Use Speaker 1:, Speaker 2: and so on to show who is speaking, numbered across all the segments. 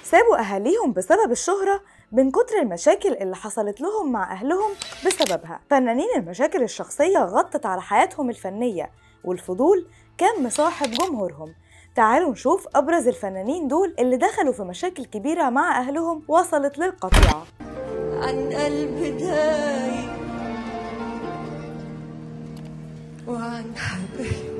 Speaker 1: سابوا أهاليهم بسبب الشهرة من كتر المشاكل اللي حصلت لهم مع أهلهم بسببها فنانين المشاكل الشخصية غطت على حياتهم الفنية والفضول كان مصاحب جمهورهم تعالوا نشوف أبرز الفنانين دول اللي دخلوا في مشاكل كبيرة مع أهلهم وصلت للقطيعة
Speaker 2: عن قلب دايب وعن حبيب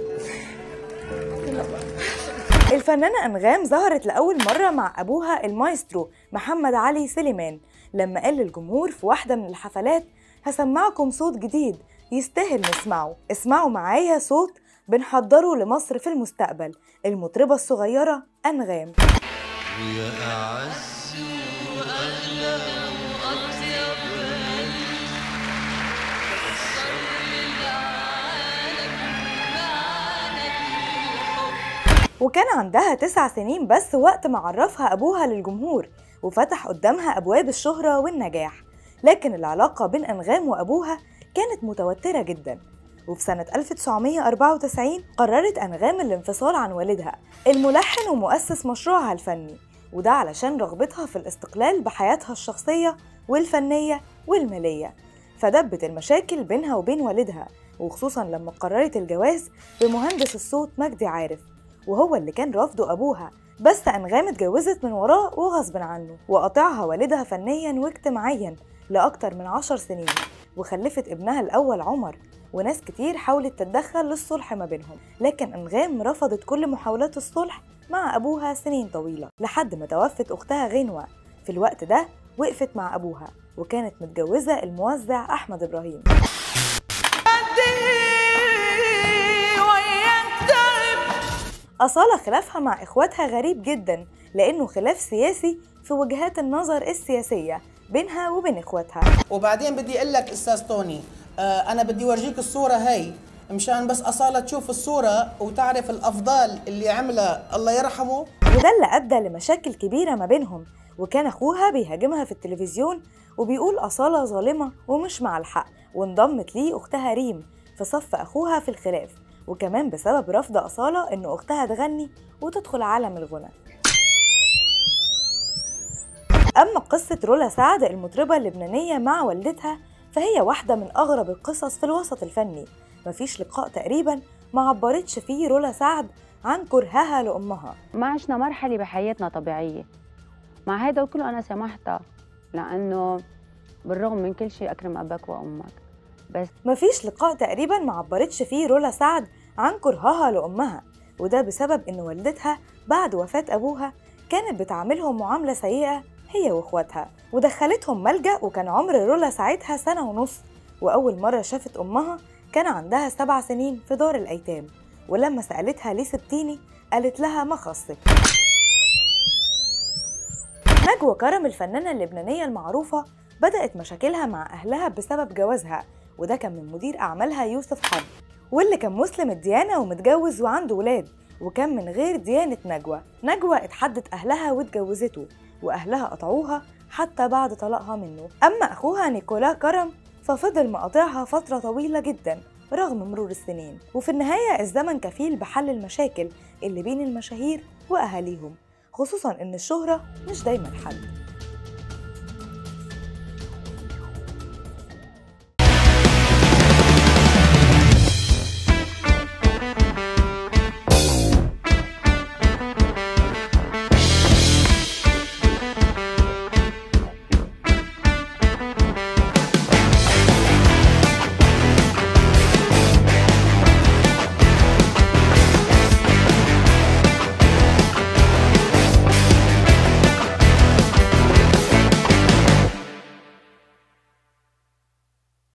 Speaker 1: الفنانة أنغام ظهرت لأول مرة مع أبوها المايسترو محمد علي سليمان لما قال للجمهور في واحدة من الحفلات هسمعكم صوت جديد يستاهل نسمعه اسمعوا معايا صوت بنحضره لمصر في المستقبل المطربة الصغيرة أنغام
Speaker 3: ويا أعز وأغلى وأطيب
Speaker 1: وكان عندها تسع سنين بس وقت ما عرفها أبوها للجمهور وفتح قدامها أبواب الشهرة والنجاح لكن العلاقة بين أنغام وأبوها كانت متوترة جدا وفي سنة 1994 قررت أنغام الانفصال عن والدها الملحن ومؤسس مشروعها الفني وده علشان رغبتها في الاستقلال بحياتها الشخصية والفنية والمالية فدبت المشاكل بينها وبين والدها وخصوصا لما قررت الجواز بمهندس الصوت مجدي عارف وهو اللي كان رافضه أبوها بس أنغام اتجوزت من وراه وغصب عنه وقطعها والدها فنيا واجتماعيا لأكتر من عشر سنين وخلفت ابنها الأول عمر وناس كتير حاولت تتدخل للصلح ما بينهم لكن أنغام رفضت كل محاولات الصلح مع أبوها سنين طويلة لحد ما توفت أختها غنوة في الوقت ده وقفت مع أبوها وكانت متجوزة الموزع أحمد إبراهيم أصالة خلافها مع إخواتها غريب جدا لأنه خلاف سياسي في وجهات النظر السياسية بينها وبين إخواتها
Speaker 4: وبعدين بدي اقول لك استاذ توني آه انا بدي اورجيك الصوره هي مشان بس اصاله تشوف الصوره وتعرف الافضال اللي عملها الله يرحمه
Speaker 1: وده اللي أدى لمشاكل كبيرة ما بينهم وكان أخوها بيهاجمها في التلفزيون وبيقول أصالة ظالمة ومش مع الحق وانضمت ليه أختها ريم في صف أخوها في الخلاف وكمان بسبب رفض أصالة إن أختها تغني وتدخل عالم الغنى أما قصة رولا سعد المطربة اللبنانية مع والدتها فهي واحدة من أغرب القصص في الوسط الفني مفيش لقاء تقريبا ما عبرتش فيه رولا سعد عن كرهها لأمها
Speaker 5: ما عشنا مرحلة بحياتنا طبيعية مع هيدا وكله أنا سمحتها لأنه بالرغم من كل شيء أكرم أباك وأمك بس
Speaker 1: مفيش لقاء تقريبا ما عبرتش فيه رولا سعد عن كرهها لأمها وده بسبب إن والدتها بعد وفاة أبوها كانت بتعاملهم معاملة سيئة هي وإخواتها ودخلتهم ملجأ وكان عمر رولا ساعتها سنة ونص وأول مرة شافت أمها كان عندها سبع سنين في دار الأيتام ولما سألتها ليه سبتيني قالت لها ما خصك نجوى كرم الفنانة اللبنانية المعروفة بدأت مشاكلها مع أهلها بسبب جوازها وده كان من مدير أعمالها يوسف حب واللي كان مسلم الديانة ومتجوز وعنده ولاد وكان من غير ديانة نجوى نجوى اتحدت أهلها واتجوزته وأهلها قطعوها حتى بعد طلاقها منه أما أخوها نيكولا كرم ففضل مقاطعها فترة طويلة جدا رغم مرور السنين وفي النهاية الزمن كفيل بحل المشاكل اللي بين المشاهير وأهاليهم خصوصا إن الشهرة مش دايما حل